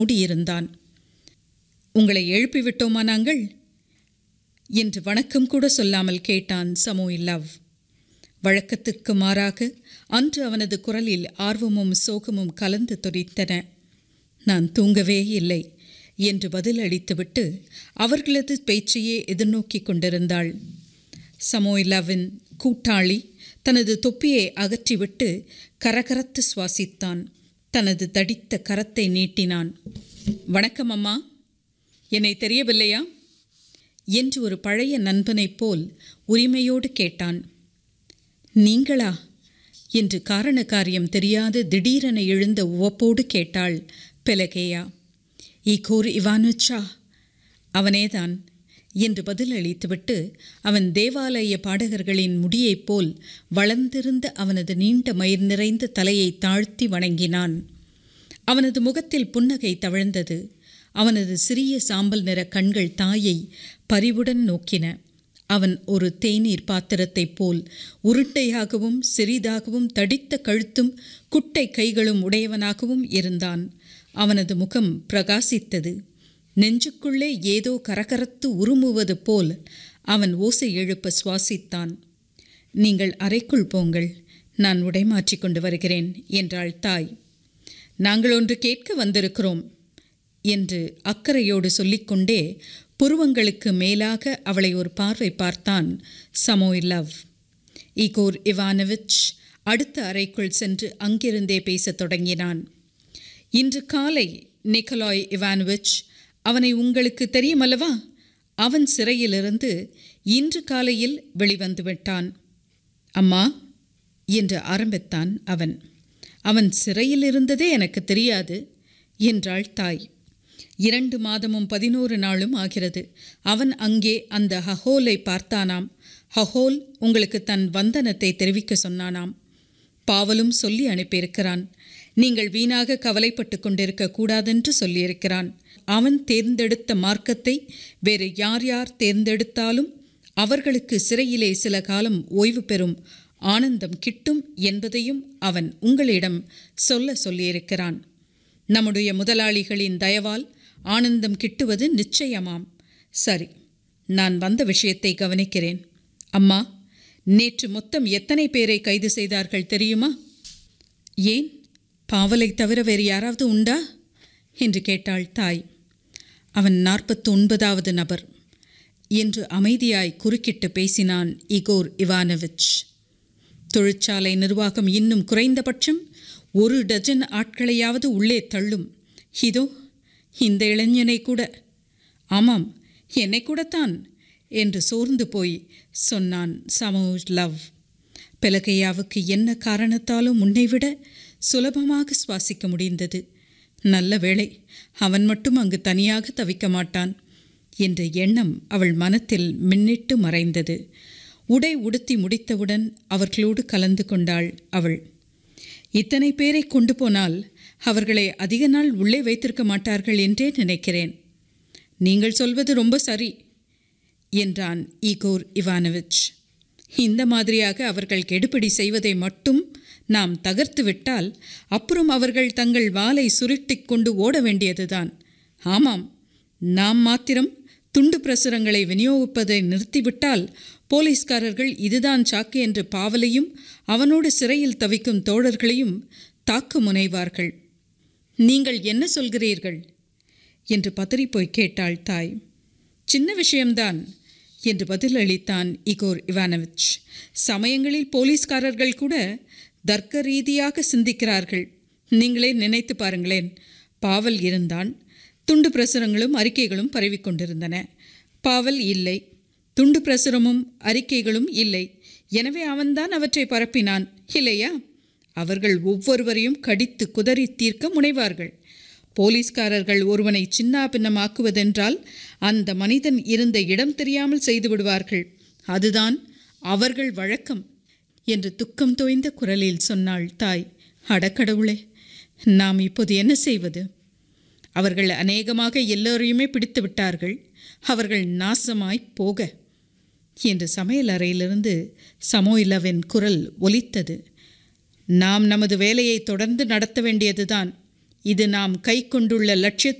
மூடியிருந்தான் உங்களை எழுப்பிவிட்டோமா நாங்கள் என்று வணக்கம் கூட சொல்லாமல் கேட்டான் சமோய் லவ் வழக்கத்திற்கு மாறாக அன்று அவனது குரலில் ஆர்வமும் சோகமும் கலந்து துடித்தன நான் தூங்கவே இல்லை என்று பதில் அளித்துவிட்டு அவர்களது பேச்சையே எதிர்நோக்கிக் கொண்டிருந்தாள் சமோயிலாவின் கூட்டாளி தனது தொப்பியை அகற்றிவிட்டு கரகரத்து சுவாசித்தான் தனது தடித்த கரத்தை நீட்டினான் வணக்கம் அம்மா என்னை தெரியவில்லையா என்று ஒரு பழைய நண்பனைப் போல் உரிமையோடு கேட்டான் நீங்களா என்று காரண காரியம் தெரியாத திடீரென எழுந்த உவப்போடு கேட்டாள் பெலகேயா ஈகோர் இவானுச்சா அவனேதான் என்று பதில் அளித்துவிட்டு அவன் தேவாலய பாடகர்களின் முடியைப் போல் வளர்ந்திருந்த அவனது நீண்ட மயிர் நிறைந்த தலையை தாழ்த்தி வணங்கினான் அவனது முகத்தில் புன்னகை தவழ்ந்தது அவனது சிறிய சாம்பல் நிற கண்கள் தாயை பரிவுடன் நோக்கின அவன் ஒரு தேநீர் பாத்திரத்தைப் போல் உருட்டையாகவும் சிறிதாகவும் தடித்த கழுத்தும் குட்டை கைகளும் உடையவனாகவும் இருந்தான் அவனது முகம் பிரகாசித்தது நெஞ்சுக்குள்ளே ஏதோ கரகரத்து உருமுவது போல் அவன் ஓசை எழுப்ப சுவாசித்தான் நீங்கள் அறைக்குள் போங்கள் நான் உடைமாற்றிக் கொண்டு வருகிறேன் என்றாள் தாய் நாங்கள் ஒன்று கேட்க வந்திருக்கிறோம் என்று அக்கறையோடு சொல்லிக்கொண்டே புருவங்களுக்கு மேலாக அவளை ஒரு பார்வை பார்த்தான் சமோய் லவ் ஈகோர் இவானவிச் அடுத்த அறைக்குள் சென்று அங்கிருந்தே பேசத் தொடங்கினான் இன்று காலை நிக்கலாய் இவானோவிச் அவனை உங்களுக்கு தெரியுமல்லவா அவன் சிறையிலிருந்து இன்று காலையில் வெளிவந்து விட்டான் அம்மா என்று ஆரம்பித்தான் அவன் அவன் சிறையில் இருந்ததே எனக்கு தெரியாது என்றாள் தாய் இரண்டு மாதமும் பதினோரு நாளும் ஆகிறது அவன் அங்கே அந்த ஹஹோலை பார்த்தானாம் ஹஹோல் உங்களுக்கு தன் வந்தனத்தை தெரிவிக்க சொன்னானாம் பாவலும் சொல்லி அனுப்பியிருக்கிறான் நீங்கள் வீணாக கவலைப்பட்டு கொண்டிருக்க கூடாதென்று சொல்லியிருக்கிறான் அவன் தேர்ந்தெடுத்த மார்க்கத்தை வேறு யார் யார் தேர்ந்தெடுத்தாலும் அவர்களுக்கு சிறையிலே சில காலம் ஓய்வு பெறும் ஆனந்தம் கிட்டும் என்பதையும் அவன் உங்களிடம் சொல்ல சொல்லியிருக்கிறான் நம்முடைய முதலாளிகளின் தயவால் ஆனந்தம் கிட்டுவது நிச்சயமாம் சரி நான் வந்த விஷயத்தை கவனிக்கிறேன் அம்மா நேற்று மொத்தம் எத்தனை பேரை கைது செய்தார்கள் தெரியுமா ஏன் பாவலை தவிர வேறு யாராவது உண்டா என்று கேட்டாள் தாய் அவன் நாற்பத்து ஒன்பதாவது நபர் என்று அமைதியாய் குறுக்கிட்டு பேசினான் இகோர் இவானவிச் தொழிற்சாலை நிர்வாகம் இன்னும் குறைந்தபட்சம் ஒரு டஜன் ஆட்களையாவது உள்ளே தள்ளும் இதோ இந்த இளைஞனை கூட ஆமாம் என்னை கூடத்தான் என்று சோர்ந்து போய் சொன்னான் சமோஜ் லவ் பெலகையாவுக்கு என்ன காரணத்தாலும் முன்னைவிட சுலபமாக சுவாசிக்க முடிந்தது நல்ல வேளை அவன் மட்டும் அங்கு தனியாக தவிக்க மாட்டான் என்ற எண்ணம் அவள் மனத்தில் மின்னிட்டு மறைந்தது உடை உடுத்தி முடித்தவுடன் அவர்களோடு கலந்து கொண்டாள் அவள் இத்தனை பேரை கொண்டு போனால் அவர்களை அதிக நாள் உள்ளே வைத்திருக்க மாட்டார்கள் என்றே நினைக்கிறேன் நீங்கள் சொல்வது ரொம்ப சரி என்றான் ஈகோர் இவானவிச் இந்த மாதிரியாக அவர்கள் கெடுபிடி செய்வதை மட்டும் நாம் தகர்த்து விட்டால் அப்புறம் அவர்கள் தங்கள் வாளை சுருட்டிக் கொண்டு ஓட வேண்டியதுதான் ஆமாம் நாம் மாத்திரம் துண்டு பிரசுரங்களை விநியோகிப்பதை நிறுத்திவிட்டால் போலீஸ்காரர்கள் இதுதான் சாக்கு என்று பாவலையும் அவனோடு சிறையில் தவிக்கும் தோழர்களையும் தாக்க முனைவார்கள் நீங்கள் என்ன சொல்கிறீர்கள் என்று பதறிப்போய் கேட்டாள் தாய் சின்ன விஷயம்தான் என்று பதிலளித்தான் இகோர் இவானவிச் சமயங்களில் போலீஸ்காரர்கள் கூட தர்க்க ரீதியாக சிந்திக்கிறார்கள் நீங்களே நினைத்து பாருங்களேன் பாவல் இருந்தான் துண்டு பிரசுரங்களும் அறிக்கைகளும் பரவிக்கொண்டிருந்தன பாவல் இல்லை துண்டு பிரசுரமும் அறிக்கைகளும் இல்லை எனவே அவன்தான் அவற்றை பரப்பினான் இல்லையா அவர்கள் ஒவ்வொருவரையும் கடித்து குதறி தீர்க்க முனைவார்கள் போலீஸ்காரர்கள் ஒருவனை சின்னாபின்னமாக்குவதென்றால் அந்த மனிதன் இருந்த இடம் தெரியாமல் செய்து விடுவார்கள் அதுதான் அவர்கள் வழக்கம் என்று துக்கம் தோய்ந்த குரலில் சொன்னாள் தாய் அடக்கடவுளே நாம் இப்போது என்ன செய்வது அவர்கள் அநேகமாக எல்லோரையுமே பிடித்து விட்டார்கள் அவர்கள் நாசமாய் போக என்று சமையல் அறையிலிருந்து சமோயிலவின் குரல் ஒலித்தது நாம் நமது வேலையை தொடர்ந்து நடத்த வேண்டியதுதான் இது நாம் கைக்கொண்டுள்ள லட்சியத்தை